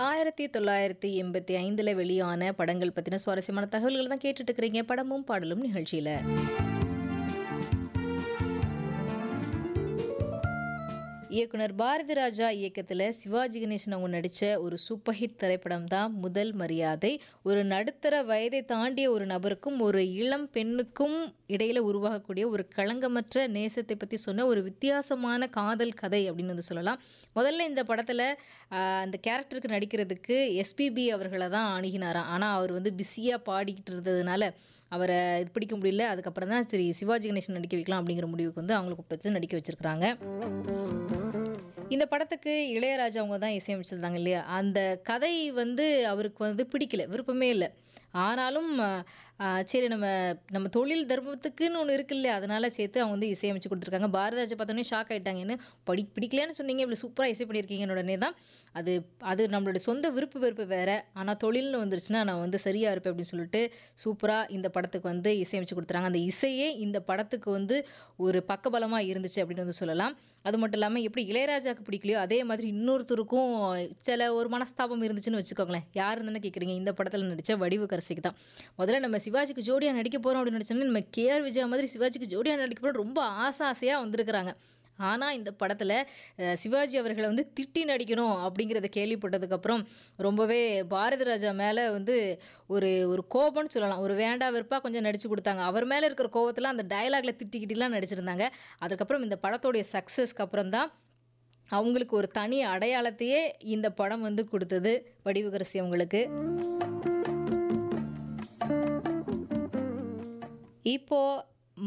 ஆயிரத்தி தொள்ளாயிரத்தி எண்பத்தி ஐந்தில் வெளியான படங்கள் பற்றின சுவாரஸ்யமான தகவல்கள் தான் கேட்டுட்டு இருக்கிறீங்க படமும் பாடலும் நிகழ்ச்சியில் இயக்குனர் பாரதி ராஜா இயக்கத்தில் சிவாஜி கணேசன் அவங்க நடித்த ஒரு சூப்பர் ஹிட் திரைப்படம் தான் முதல் மரியாதை ஒரு நடுத்தர வயதை தாண்டிய ஒரு நபருக்கும் ஒரு இளம் பெண்ணுக்கும் இடையில உருவாகக்கூடிய ஒரு களங்கமற்ற நேசத்தை பற்றி சொன்ன ஒரு வித்தியாசமான காதல் கதை அப்படின்னு வந்து சொல்லலாம் முதல்ல இந்த படத்தில் அந்த கேரக்டருக்கு நடிக்கிறதுக்கு எஸ்பிபி அவர்களை தான் அணுகினாராம் ஆனால் அவர் வந்து பிஸியாக பாடிக்கிட்டு இருந்ததுனால அவரை இது பிடிக்க முடியல அதுக்கப்புறம் தான் சரி சிவாஜி கணேசன் நடிக்க வைக்கலாம் அப்படிங்கிற முடிவுக்கு வந்து அவங்களை கூப்பிட்டு வச்சு நடிக்க வச்சிருக்கிறாங்க இந்த படத்துக்கு இளையராஜா அவங்க தான் இசையமைச்சிருந்தாங்க இல்லையா அந்த கதை வந்து அவருக்கு வந்து பிடிக்கல விருப்பமே இல்லை ஆனாலும் ஆஹ், சரி நம்ம நம்ம தொழில் தர்மத்துக்குன்னு ஒன்று இருக்கு இல்லையா அதனால சேர்த்து அவங்க வந்து இசையமைச்சு கொடுத்துருக்காங்க பாரதிராஜா பார்த்தோன்னே ஷாக் ஆயிட்டாங்க என்ன படி பிடிக்கலன்னு சொன்னீங்க இவ்வளோ சூப்பராக இசை பண்ணியிருக்கீங்கன்னு உடனே தான் அது அது நம்மளுடைய சொந்த விருப்பு வெறுப்பு வேற ஆனால் தொழில்னு வந்துருச்சுன்னா நான் வந்து சரியாக இருப்பேன் அப்படின்னு சொல்லிட்டு சூப்பராக இந்த படத்துக்கு வந்து இசையமைச்சு கொடுத்துறாங்க அந்த இசையே இந்த படத்துக்கு வந்து ஒரு பக்கபலமாக இருந்துச்சு அப்படின்னு வந்து சொல்லலாம் அது மட்டும் இல்லாமல் எப்படி இளையராஜாக்கு பிடிக்கலையோ அதே மாதிரி இன்னொருத்தருக்கும் சில ஒரு மனஸ்தாபம் இருந்துச்சுன்னு வச்சுக்கோங்களேன் யாருன்னு தானே கேட்குறீங்க இந்த படத்தில் நடித்த வடிவுக்கரசிக்கு தான் முதல்ல நம்ம சிவாஜிக்கு ஜோடியாக நடிக்க போகிறோம் அப்படின்னு நினச்சோன்னா நம்ம கேஆர் விஜயா மாதிரி சிவாஜிக்கு ஜோடியாக நடிக்க போகிறோம் ரொம்ப ஆசை ஆசையாக வந்திருக்கிறாங்க ஆனால் இந்த படத்தில் சிவாஜி அவர்களை வந்து திட்டி நடிக்கணும் அப்படிங்கிறத கேள்விப்பட்டதுக்கப்புறம் ரொம்பவே பாரதி ராஜா மேலே வந்து ஒரு ஒரு கோபம்னு சொல்லலாம் ஒரு வேண்டா வெறுப்பாக கொஞ்சம் நடித்து கொடுத்தாங்க அவர் மேலே இருக்கிற கோபத்தில் அந்த டயலாக்ல திட்டிக்கிட்டிலாம் நடிச்சிருந்தாங்க அதுக்கப்புறம் இந்த படத்தோடைய சக்ஸஸ்க்கு அப்புறம் தான் அவங்களுக்கு ஒரு தனி அடையாளத்தையே இந்த படம் வந்து கொடுத்தது வடிவுகரசி அவங்களுக்கு இப்போ